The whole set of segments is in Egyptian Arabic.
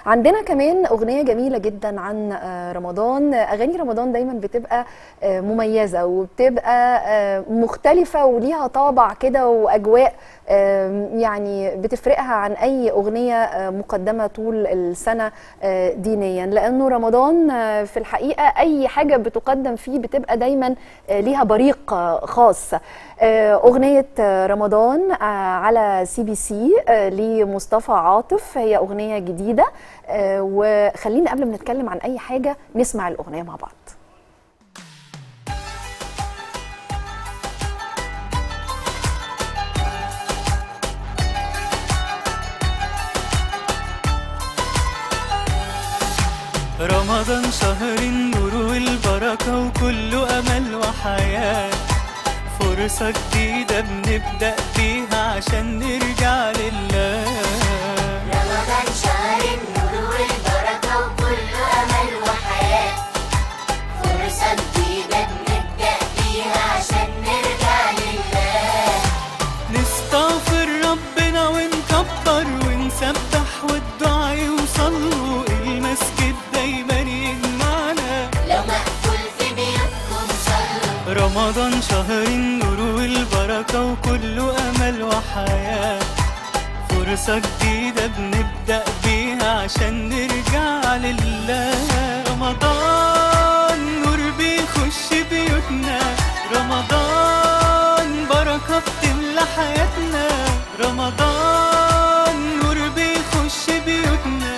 عندنا كمان اغنيه جميله جدا عن آه، رمضان اغاني رمضان دايما بتبقى آه، مميزه وبتبقى آه، مختلفه وليها طابع كده واجواء آه، يعني بتفرقها عن اي اغنيه آه، مقدمه طول السنه آه، دينيا لانه رمضان آه، في الحقيقه اي حاجه بتقدم فيه بتبقى دايما آه، ليها بريق آه، خاص آه، اغنيه آه، رمضان آه، على سي بي سي آه، لمصطفى عاطف هي اغنيه جديده آه، وخلينا قبل ما نتكلم عن اي حاجه نسمع الاغنيه مع بعض رمضان شهر النور والبركة وكله أمل وحياة فرصة جديدة بنبدأ بيها عشان نرجع لله رمضان شهر النور والبركة وكله أمل وحياة فرصة جديدة بنبدأ بيها عشان نرجع لله نستغفر ربنا ونكبر ونسبح والدعاء يوصلوا المسجد دايما يجمعنا لو مقفول في بيوتكم صلوا رمضان شهر النور والبركة وكله أمل وحياة فرصة جديدة بنبدأ بيها عشان نرجع لله رمضان نور بيخش بيوتنا رمضان بركة بتملى حياتنا رمضان نور بيخش بيوتنا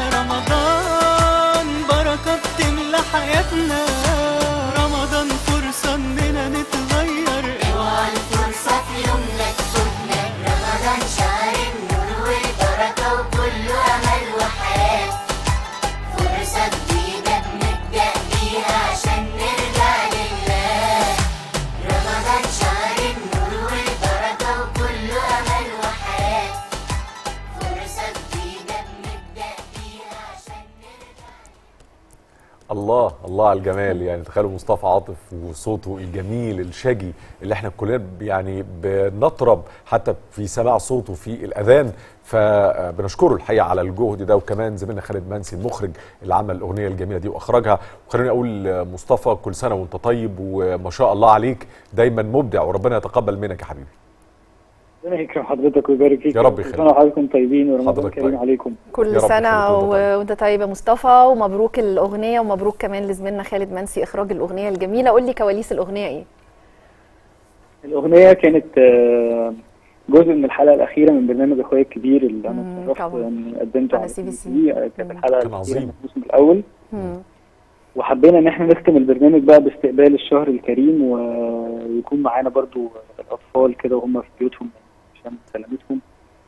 رمضان بركة بتملى حياتنا رمضان فرصة اننا نتغير اوعى الفرصة في يوم لا تفوتنا رمضان شهر النور والبركة وكله أمل وحياة فرصة جديدة بنبدأ بيها عشان نرجع لله رمضان شهر النور والبركة وكله أمل وحياة فرصة جديدة بنبدأ بيها عشان نرجع الله الله على الجمال يعني تخيلوا مصطفى عاطف وصوته الجميل الشجي اللي احنا كلنا ب- يعني بنطرب حتى في سماع صوته في الاذان فبنشكره الحقيقه على الجهد ده وكمان زميلنا خالد منسي المخرج اللي عمل الاغنيه الجميله دي واخرجها وخليني اقول مصطفى كل سنه وانت طيب وما شاء الله عليك دايما مبدع وربنا يتقبل منك يا حبيبي ربنا يكرم حضرتك ويبارك فيك يا رب كل يخليك. سنه وحضراتكم طيبين ورمضان حضرتك كريم طيب. عليكم كل يا رب سنه يخليك وأنت طيب. و- وانت طيب يا مصطفى ومبروك الاغنيه ومبروك كمان لزميلنا خالد منسي اخراج الاغنيه الجميله قول لي كواليس الاغنيه ايه الاغنيه كانت آه، جزء من الحلقه الاخيره من برنامج اخويا الكبير اللي مم، انا اتشرفت طبعا. اني قدمته على على سي بي سي سي. بي سي آه، كانت مم. الحلقه كان الاخيره عظيم. من الموسم الاول مم. وحبينا ان احنا نختم البرنامج بقى باستقبال الشهر الكريم و- ويكون معانا برضو الاطفال كده وهم في بيوتهم عشان سلامتهم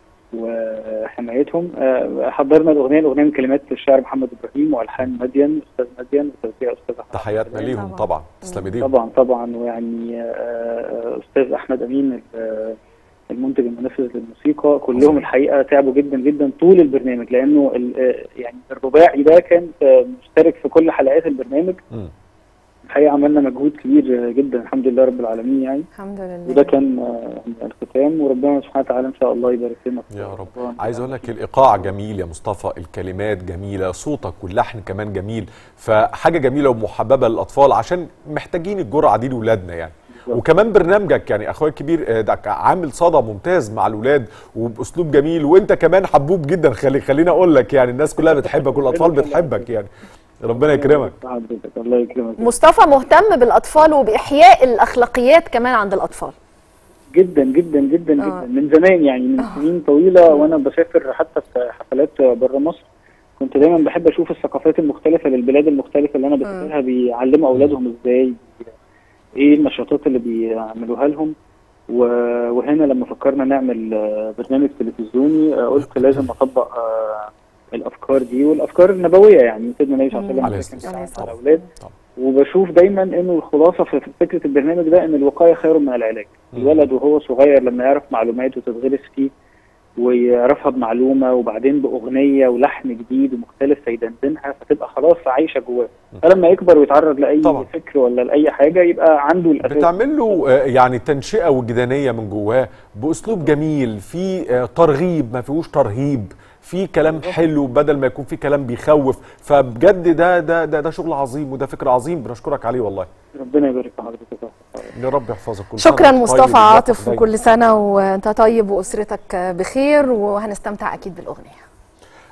وحمايتهم آه، حضرنا الاغنيه الاغنيه من كلمات الشاعر محمد ابراهيم والحان مدين استاذ مدين وتوزيع استاذ أحمد تحياتنا ليهم طبعا. طبعا تسلم ايديهم طبعا طبعا ويعني آه، آه، استاذ احمد امين آه، المنتج المنفذ للموسيقى كلهم الحقيقه تعبوا جدا جدا طول البرنامج لانه ال- آه، يعني الرباعي ده كان آه، مشترك في كل حلقات البرنامج مم. الحقيقه عملنا مجهود كبير آه، جدا الحمد لله رب العالمين يعني الحمد لله وده كان آه، الختام وربنا سبحانه وتعالى ان شاء الله يبارك لنا في يا رب رمضان. عايز اقول لك الايقاع جميل يا مصطفى الكلمات جميله صوتك واللحن كمان جميل فحاجه جميله ومحببه للاطفال عشان محتاجين الجرعه دي لاولادنا يعني بالظبط. وكمان برنامجك يعني اخويا الكبير آه، ده عامل صدى ممتاز مع الاولاد وباسلوب جميل وانت كمان حبوب جدا خلي خليني اقول لك يعني الناس كلها بتحبك والاطفال بتحبك يعني ربنا يكرمك حضرتك الله يكرمك مصطفى مهتم بالاطفال وباحياء الاخلاقيات كمان عند الاطفال جدا جدا جدا آه. جدا من زمان يعني من سنين طويله وانا بسافر حتى في حفلات بره مصر كنت دايما بحب اشوف الثقافات المختلفه للبلاد المختلفه اللي انا بسافرها بيعلموا اولادهم ازاي ايه النشاطات اللي بيعملوها لهم و- وهنا لما فكرنا نعمل آه، برنامج تلفزيوني آه، قلت لازم اطبق آه، الافكار دي والافكار النبويه يعني سيدنا النبي صلى الله عليه عليه وسلم الصلاه كان والسلام على طبعا الاولاد طبعا. وبشوف دايما انه الخلاصه في في فكره البرنامج ده ان الوقايه خير من العلاج مم. الولد وهو صغير لما يعرف معلومات وتتغرس فيه ويعرفها بمعلومه وبعدين باغنيه ولحن جديد ومختلف فيدندنها فتبقى خلاص عايشه جواه فلما يكبر ويتعرض لاي طبعا. فكر ولا لاي حاجه يبقى عنده الاساس بتعمل له آه، يعني تنشئه وجدانيه من جواه باسلوب جميل في آه، ترغيب ما فيهوش ترهيب في كلام حلو بدل ما يكون في كلام بيخوف فبجد ده ده ده, ده شغل عظيم وده فكر عظيم بنشكرك عليه والله ربنا يبارك في حضرتك يا أستاذ. يا رب يحفظك كل سنة شكرا وأنت طيب مصطفى وموفق عاطف دايماً. وكل سنه وانت طيب واسرتك بخير وهنستمتع اكيد بالاغنيه